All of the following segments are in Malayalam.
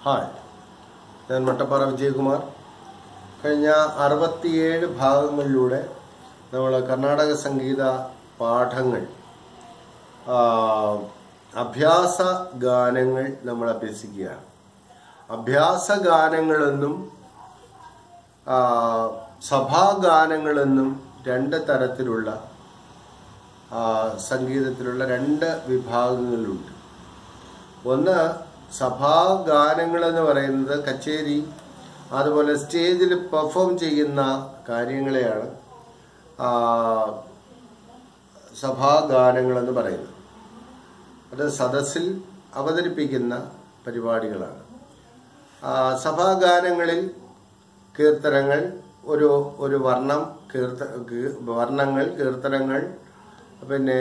ഹായ് ഞാൻ മട്ടപ്പാറ വിജയകുമാർ കഴിഞ്ഞ അറുപത്തിയേഴ് ഭാഗങ്ങളിലൂടെ നമ്മൾ കർണാടക സംഗീത പാഠങ്ങൾ ആ, അഭ്യാസ ഗാനങ്ങൾ നമ്മൾ അഭ്യസിക്കുകയാണ് അഭ്യാസ ഗാനങ്ങളെന്നും ആ, സഭാഗാനങ്ങളെന്നും രണ്ട് തരത്തിലുള്ള ആ, സംഗീതത്തിലുള്ള രണ്ട് വിഭാഗങ്ങളുണ്ട് ഒന്ന് സഭാഗാനങ്ങൾ എന്ന് പറയുന്നത് കച്ചേരി അതുപോലെ സ്റ്റേജിൽ പെർഫോം ചെയ്യുന്ന കാര്യങ്ങളെയാണ് ആ, സഭാഗാനങ്ങളെന്ന് പറയുന്നത് അത് സദസ്സിൽ അവതരിപ്പിക്കുന്ന പരിപാടികളാണ് ആ, സഭാഗാനങ്ങളിൽ കീർത്തനങ്ങൾ ഒരു ഒരു വർണ്ണം കീർത്ത കീ- വർണ്ണങ്ങൾ കീർത്തനങ്ങൾ പിന്നെ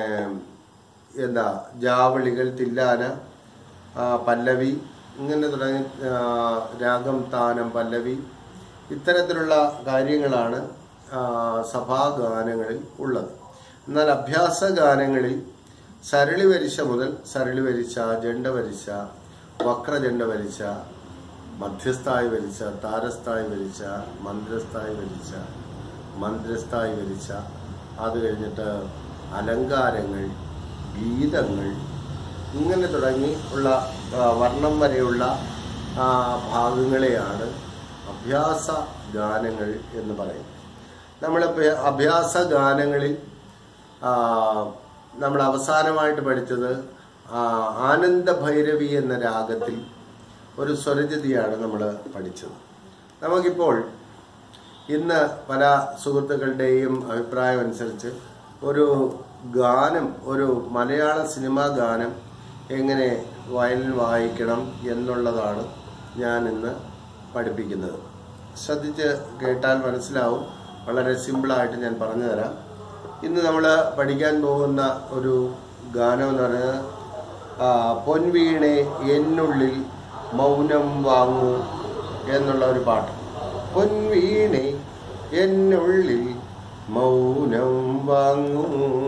എന്താ ജാവളികൾ തില്ലാന ആ, പല്ലവി ഇങ്ങനെ തുടങ്ങി ആ, രാഗം താനം പല്ലവി ഇത്തരത്തിലുള്ള കാര്യങ്ങളാണ് ആ, സഭാഗാനങ്ങളിൽ ഉള്ളത് എന്നാൽ അഭ്യാസ ഗാനങ്ങളിൽ സരളി വരിശ മുതൽ സരളി വരിച്ച ജണ്ട വരിച്ച വക്രജണ്ട വരിച്ച മധ്യസ്ഥായി വരിച്ച താരസ്ഥായി വരിച്ച മന്ത്രസ്ഥായി വരിച്ച മന്ത്രസ്ഥായി വരിച്ച അത് കഴിഞ്ഞിട്ട് അലങ്കാരങ്ങൾ ഗീതങ്ങൾ ഇങ്ങനെ തുടങ്ങി ഉള്ള ആ, വർണ്ണം വരെയുള്ള ആ, ഭാഗങ്ങളെയാണ് അഭ്യാസ ഗാനങ്ങൾ എന്ന് പറയുന്നത് നമ്മൾ അഭ്യാസ ഗാനങ്ങളിൽ ആ, നമ്മൾ അവസാനമായിട്ട് പഠിച്ചത് ആ, ആനന്ദ ഭൈരവി എന്ന രാഗത്തിൽ ഒരു സ്വരജതിയാണ് നമ്മൾ പഠിച്ചത് നമുക്കിപ്പോൾ ഇന്ന് പല സുഹൃത്തുക്കളുടെയും അഭിപ്രായം അനുസരിച്ച് ഒരു ഗാനം ഒരു മലയാള സിനിമാ ഗാനം എങ്ങനെ വയലിൻ വായിക്കണം എന്നുള്ളതാണ് ഞാൻ ഇന്ന് പഠിപ്പിക്കുന്നത് ശ്രദ്ധിച്ച് കേട്ടാൽ മനസ്സിലാവും വളരെ സിമ്പിളായിട്ട് ഞാൻ പറഞ്ഞു തരാം ഇന്ന് നമ്മൾ പഠിക്കാൻ പോകുന്ന ഒരു ഗാനം എന്ന് പറയുന്നത് ആ, പൊൻവീണെ എന്നുള്ളിൽ മൗനം വാങ്ങൂ എന്നുള്ള ഒരു പാട്ട് പൊൻവീണെ എന്നുള്ളിൽ മൗനം വാങ്ങൂ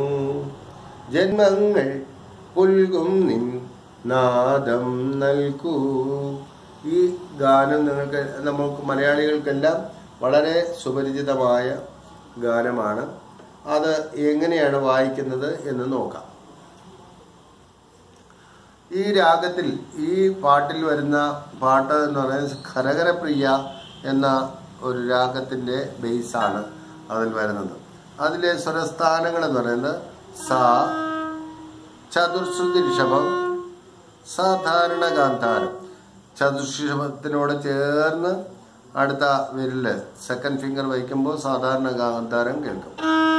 ജന്മങ്ങൾ പുൽകും നിൻ നാദം നൽകൂ ഈ ഗാനം നിങ്ങൾക്ക് നമുക്ക് മലയാളികൾക്കെല്ലാം വളരെ സുപരിചിതമായ ഗാനമാണ് അത് എങ്ങനെയാണ് വായിക്കുന്നത് എന്ന് നോക്കാം ഈ രാഗത്തിൽ ഈ പാട്ടിൽ വരുന്ന പാട്ട് എന്ന് പറയുന്നത് ഖരകരപ്രിയ എന്ന ഒരു രാഗത്തിൻ്റെ ബേസാണ് അതിൽ വരുന്നത് അതിലെ സ്വരസ്ഥാനങ്ങൾ എന്ന് പറയുന്നത് സ ചതുർശ്രുതി ഋഷഭം സാധാരണ ഗാന്ധാരം ചതുർഷഭത്തിനോട് ചേർന്ന് അടുത്ത വിരല് സെക്കൻഡ് ഫിംഗർ വയ്ക്കുമ്പോൾ സാധാരണ ഗാന്ധാരം കേൾക്കും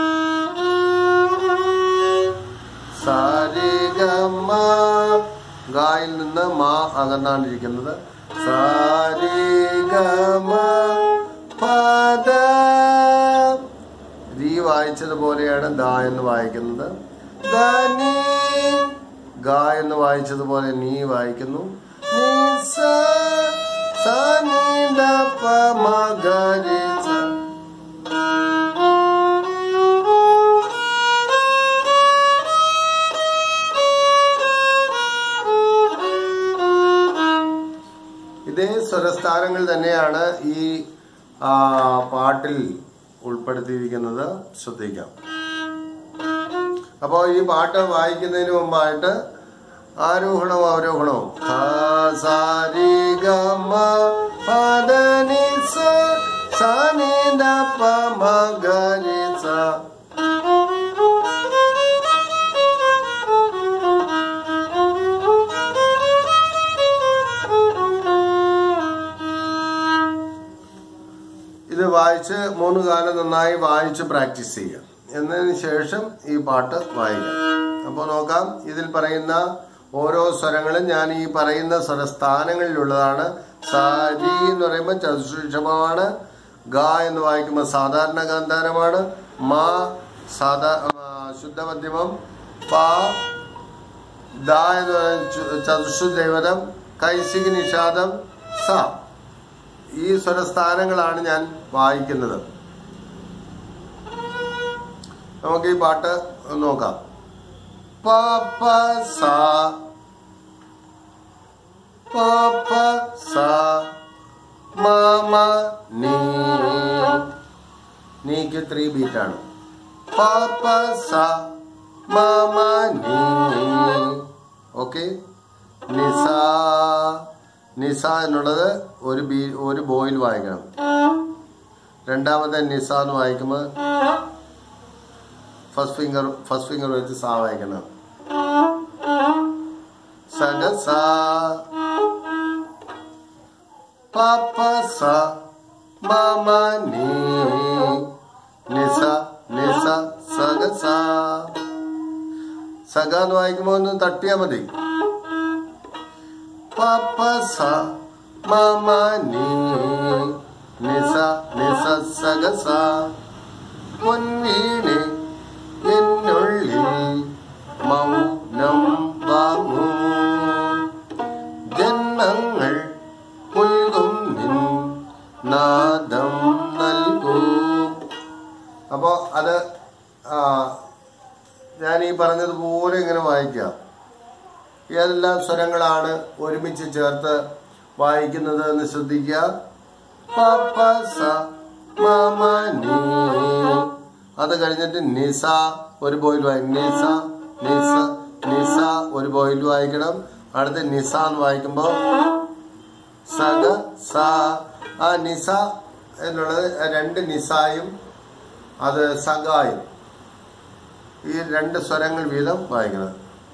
സാരിഗമ ഗായിൽ നിന്ന് മാ അകന്നാണ്ടിരിക്കുന്നത് സാരിഗമ പദ രീ വായിച്ചതുപോലെയാണ് ദ എന്ന് വായിക്കുന്നത് ധനി ഗ എന്ന് വായിച്ചതുപോലെ നീ വായിക്കുന്നു നീ സ സ നീ ദ പ മ ഗ രി സ ഇതേ സ്വരസ്ഥാനങ്ങൾ തന്നെയാണ് ഈ ആ, പാട്ടിൽ ഉൾപ്പെടുത്തിയിരിക്കുന്നത് ശ്രദ്ധിക്കാം അപ്പോൾ ഈ പാട്ട് വായിക്കുന്നതിന് മുമ്പായിട്ട് ആരോഹണവും അവരോഹണവും ഖ, സ, രി, ഗ, മ, പ, ധ, നി, സ, സ, നി, ധ, പ, മ, ഗ, രി, സ. ഇത് വായിച്ച് മൂന്ന് കാലം നന്നായി വായിച്ച് പ്രാക്ടീസ് ചെയ്യാം എന്നതിന് ശേഷം ഈ പാട്ട് വായിക്കാം അപ്പോൾ നോക്കാം ഇതിൽ പറയുന്ന ഓരോ സ്വരങ്ങളും ഞാൻ ഈ പറയുന്ന സ്വരസ്ഥാനങ്ങളിലുള്ളതാണ് സാരി എന്ന് പറയുമ്പോൾ ചതുഷമാണ് ഗ എന്ന് വായിക്കുമ്പോൾ സാധാരണ ഗാന്ധാരമാണ് മാ സാധാ ആ, ശുദ്ധമധ്യമം പ ദ എന്ന് പറയുന്നത് ചതുഷു ദൈവതം കൈസിക് നിഷാദം സ ഈ സ്വരസ്ഥാനങ്ങളാണ് ഞാൻ വായിക്കുന്നത് നമുക്ക് ഈ പാട്ട് നോക്കാം പ പ സ പ പ സ മ മ നീ നീക്ക് ത്രീ ബീറ്റ് ആണ് പ പ സ മ മ നീ ഓക്കെ നിസ നിസ എന്നുള്ളത് ഒരു ബീ ഒരു ബോയിൽ വായിക്കണം രണ്ടാമത്തെ നിസ എന്ന് വായിക്കുമ്പോൾ ഫസ്റ്റ് ഫിംഗർ ഫസ്റ്റ് ഫിംഗർ വെച്ച് സാ വായിക്കണം സഗ സ പ പ സ മ മ നീ നിസ നിസ സഗ സ സഗ എന്ന് വായിക്കുമ്പോൾ ഒന്ന് തട്ടിയാൽ മതി പ പ സ മ മ നീ നിസ നിസ സഗ സ പൊൻവീണെ എന്നുള്ളിൽ മൗനം വാങ്ങൂ ജന്മങ്ങൾ പുൽകും നിൻ നാദം നൽകൂ അപ്പോ അത് ആ, ഞാൻ ഈ പറഞ്ഞതുപോലെ ഇങ്ങനെ വായിക്കാം ഏതെല്ലാം സ്വരങ്ങളാണ് ഒരുമിച്ച് ചേർത്ത് വായിക്കുന്നത് എന്ന് ശ്രദ്ധിക്കുക പ, പ, സ, മ, മ, നീ. അത് കഴിഞ്ഞിട്ട് നിസ ഒരു ബോയിൽ വായിക്കും നിസ നിസ നിസ ഒരു ബോയിൽ വായിക്കണം അടുത്ത് നിസ എന്ന് വായിക്കുമ്പോൾ സഗ സ ആ നിസ എന്നുള്ളത് രണ്ട് നിസായും അത് സഗായും ഈ രണ്ട് സ്വരങ്ങൾ വീതം വായിക്കണം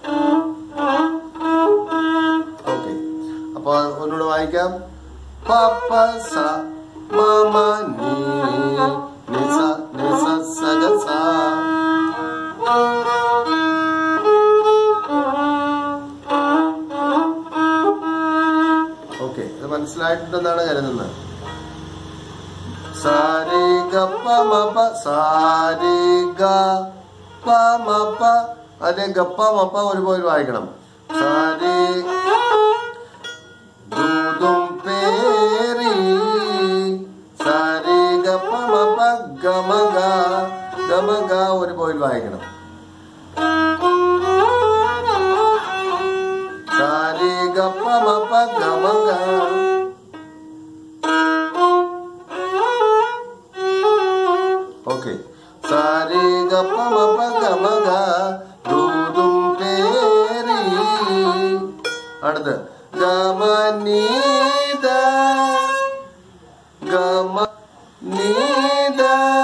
ഓക്കെ അപ്പോൾ ഒന്നുകൂടെ വായിക്കാം പ പ സ മ മ നീ നിസ നിസ സഗ സ ഓക്കെ ഇത് മനസ്സിലായിട്ടുണ്ടെന്നാണ് കരുതുന്നത് സാരി ഗ പ മ പ സാരി ഗ പ മ പ അതെ ഗപ്പ മപ്പ ഒരു പോയി വായിക്കണം സാരി ദൂതും പേരി സാരി ഗപ്പ മപ്പ ഗമ ഗ ഗമ ഗ ഒരു പോയി വായിക്കണം സാരി ഗപ്പ മപ്പ ഗമ ഗ ഓക്കെ സാരി ഗപ്പ മപ്പ ഗമ ഗ ദൂതും പേരി അടുത്ത് ഗമ നീത ഗമ നീത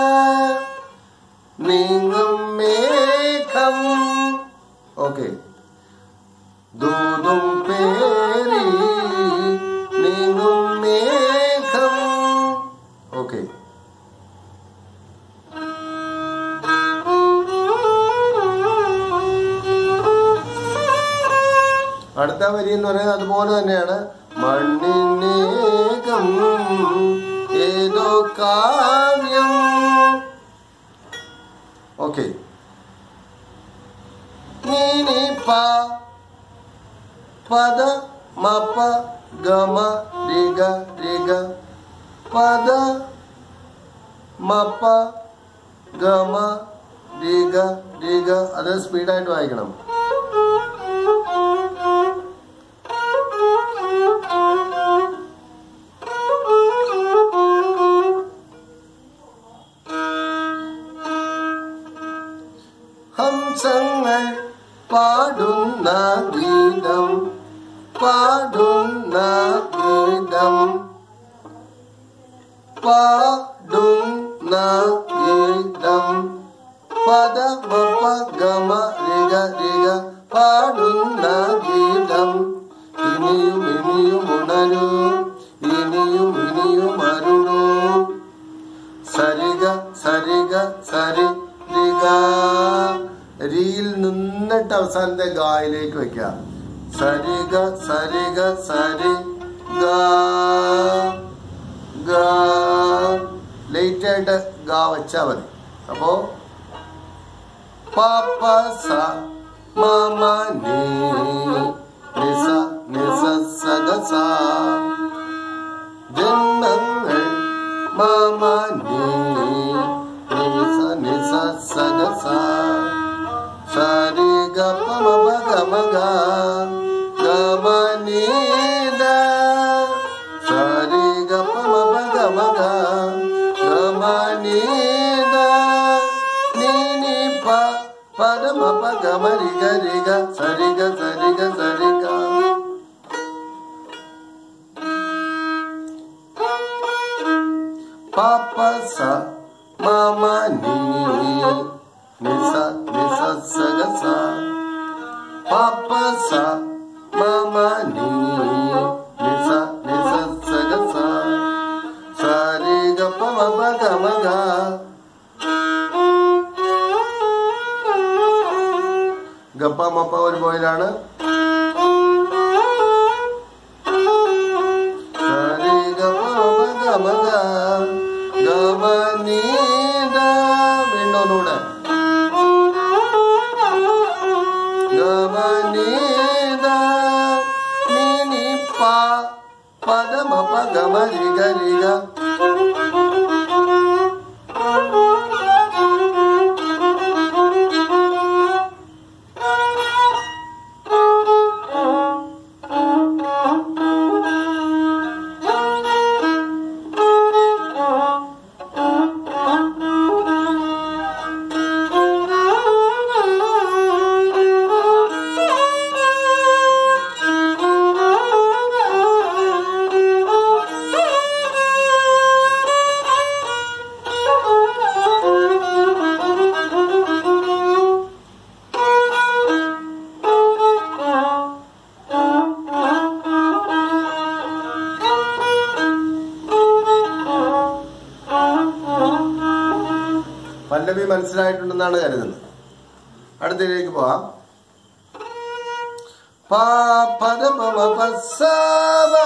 നീങ്ങും മേഘം ഓക്കെ ദൂതും പേരി നീങ്ങും മേഘം ഓക്കെ അടുത്ത വരി എന്ന് പറയുന്നത് അതുപോലെ തന്നെയാണ് മണ്ണിനേകം ഏതോ കാവ്യം ഓക്കെ നീനി പ പദ മപ ഗമ രിഗ രിഗ പദ മപ ഗമ രിഗ രിഗ അത് സ്പീഡായിട്ട് വായിക്കണം ഹംസങ്ങൾ പാടുന്ന ഗീതം പാടുന്ന ഗീതം പാടുന്ന ഗീതം പദ മപ ഗമ രിഗ രിഗ പാടുന്ന ഗീതം ഇനിയും ഇനിയും ഉണരൂ ഇനിയും ഇനിയും അരുളൂ സരിഗ സരിഗ സരി രിഗ റിയിൽ നിന്നിട്ട് അവസാനത്തെ ഗായിലേക്ക് വെക്കാം സരിഗ സരിഗ സരി ഗ ഗ ലേറ്റ് ആയിട്ട് ഗ വെച്ചാ മതി അപ്പോ പാപ്പ സ മമ നീ നിസ നിസ സഗ സ ജന്മങ്ങൾ മമ നീ നിസ നിസ സഗ സ സരി ഗ പ മ പ ഗ മ ഗ ഗ മ നീ ദ ഗമരി ഗരിക സരിഗ സരിഗ സരിഗ പാപ്പ സ മമ നീ നിസ നിസ സഗ സ പാപ്പ സ മമ നീ നിസ നിസ സഗ സ സരി ഗ പ മ പ ഗ മ ഗ ഗപ്പ മപ്പ ഒരു പോയിലാണ് സരി ഗ പ മ ഗ മ ഗ ഗ മ നീ ദ വീണ്ടും ഒന്നുകൂടെ ഗ മ നീ ദ നീ നീ പ പദ മ പ ഗ മ രി ഗ രി ഗ പല്ലവി മനസ്സിലായിട്ടുണ്ടെന്നാണ് കരുതുന്നത് അടുത്തതിലേക്ക് പോവാം പാ പദ പമ പ സ പ.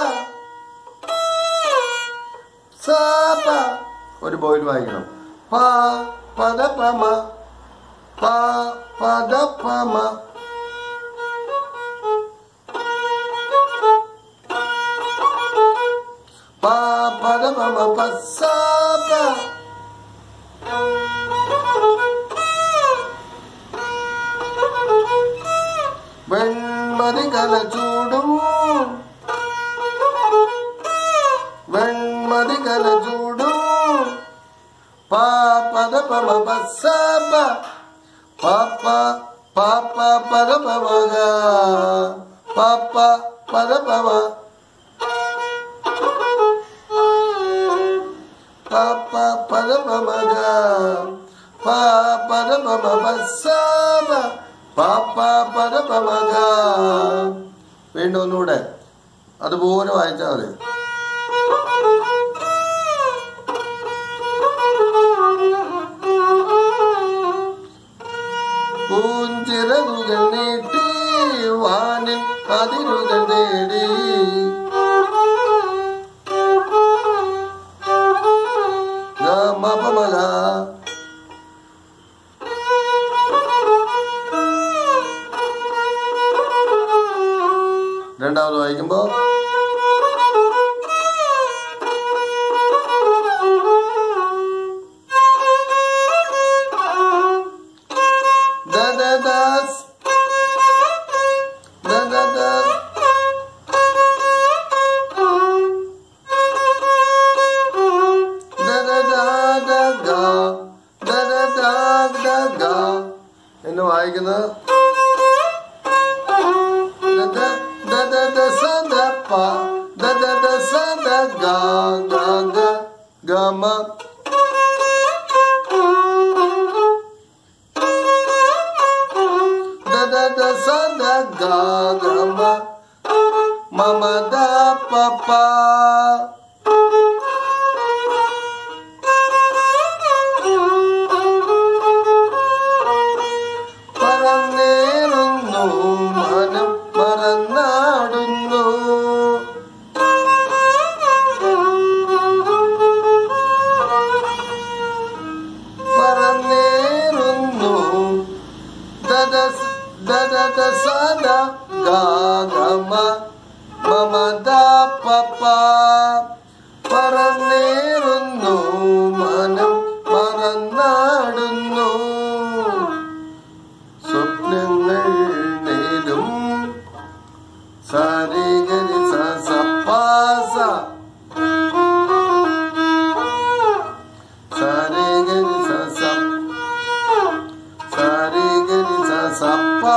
സ പ. ഒരു ബോയിൽ വായിക്കണം പാ പദ പമ പാ പദ പമ പാ പദ പമ പ സ പ. വെൺമതി കല ചൂടും വെൺമതി കല ചൂടും പാപദ പമ പസപ പാപ്പ പാപ്പ പദ പമഗ പാപ്പ പദ പമ പാപ്പ പദ പമഗ പാപദ പമ പസപ പാപ്പ പദ പമഗ വീണ്ടും ഒന്നുകൂടെ അതുപോലെ വായിച്ചാൽ മതി പൂഞ്ചിറകുകൾ നീട്ടി വാനിൽ അതിരുകൾ നേടി ഗമപമഗ രണ്ടാമത് വായിക്കുമ്പോ ദദദസ് ദദദസ് ദദദദഗ ദദദദഗ എന്ന് വായിക്കുന്നത് ദദ ദദദ സദപ ദദദ സദഗ ഗ ഗ ഗമ ദദദ സദഗ ഗമ മമ ദ പപ പറന്നേറുന്നു മനം മറന്നാടുന്നു പറന്നേറുന്നു ദദസ് ദദദ സദ ഗാഗമ മമദ പപ പറന്നേറുന്നു മനം മറന്നാടുന്നു സ്വപ്നങ്ങൾ നേരും സാരിഗരി സപ്പാസ സാരിഗരി സ സാരിഗരി സപ്പ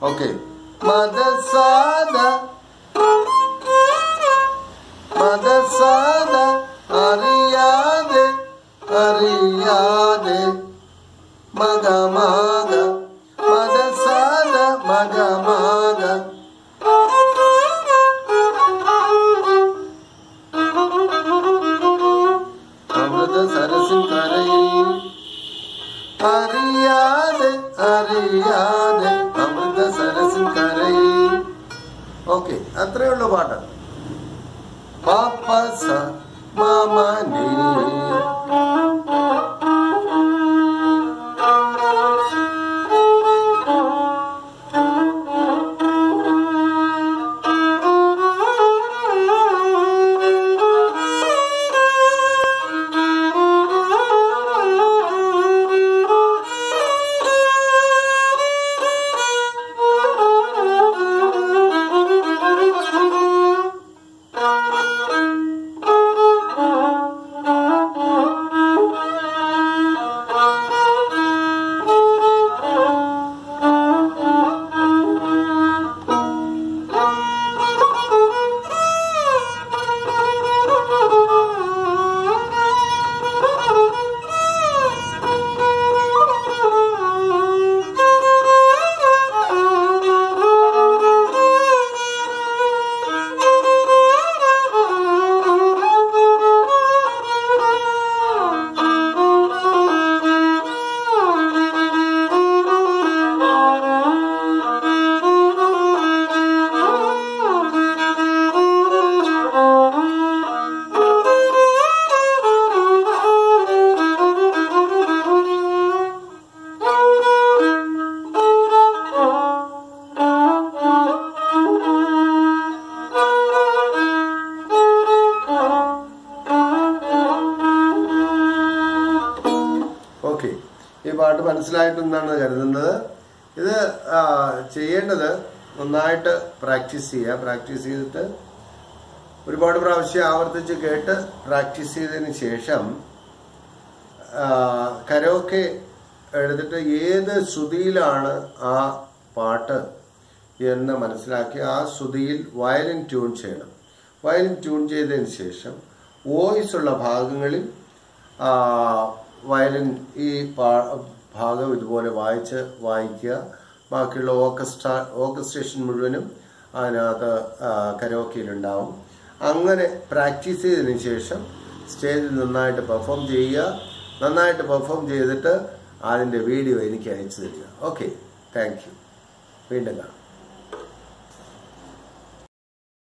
ഓക്കെ മദസാദ മദസാദ അറിയാതെ അറിയാതെ മഗമാഗ മദസാദ മഗമാഗ അമൃത സരസിൻ കരയിൽ അറിയാതെ അറിയാതെ അമൃത സരസിൻ കരയിൽ ഓക്കെ അത്രേ ഉള്ളൂ പാട്ട് പാപ്പ സ മാമനി ഓക്കെ ഈ പാട്ട് മനസ്സിലായിട്ടെന്നാണ് കരുതുന്നത് ഇത് ആ, ചെയ്യേണ്ടത് നന്നായിട്ട് പ്രാക്ടീസ് ചെയ്യുക പ്രാക്ടീസ് ചെയ്തിട്ട് ഒരുപാട് പ്രാവശ്യം ആവർത്തിച്ച് കേട്ട് പ്രാക്ടീസ് ചെയ്തതിന് ശേഷം കരോക്കെ എടുത്തിട്ട് ഏത് ശ്രുതിയിലാണ് ആ പാട്ട് എന്ന് മനസ്സിലാക്കി ആ ശ്രുതിയിൽ വയലിൻ ട്യൂൺ ചെയ്യണം വയലിൻ ട്യൂൺ ചെയ്തതിന് ശേഷം വോയിസ് ഉള്ള ഭാഗങ്ങളിൽ ആ, വയലിൻ ഈ പാ- ഭാഗം ഇതുപോലെ വായിച്ച് വായിക്കുക ബാക്കിയുള്ള ഓർക്കസ്ട്ര ഓർക്കസ്ട്രേഷൻ മുഴുവനും അതിനകത്ത് ആ, കരോക്കിയിലുണ്ടാവും അങ്ങനെ പ്രാക്ടീസ് ചെയ്തതിന് ശേഷം സ്റ്റേജിൽ നന്നായിട്ട് പെർഫോം ചെയ്യുക നന്നായിട്ട് പെർഫോം ചെയ്തിട്ട് അതിൻ്റെ വീഡിയോ എനിക്ക് അയച്ചു തരിക ഓക്കെ താങ്ക് യു വീണ്ടും കാണാം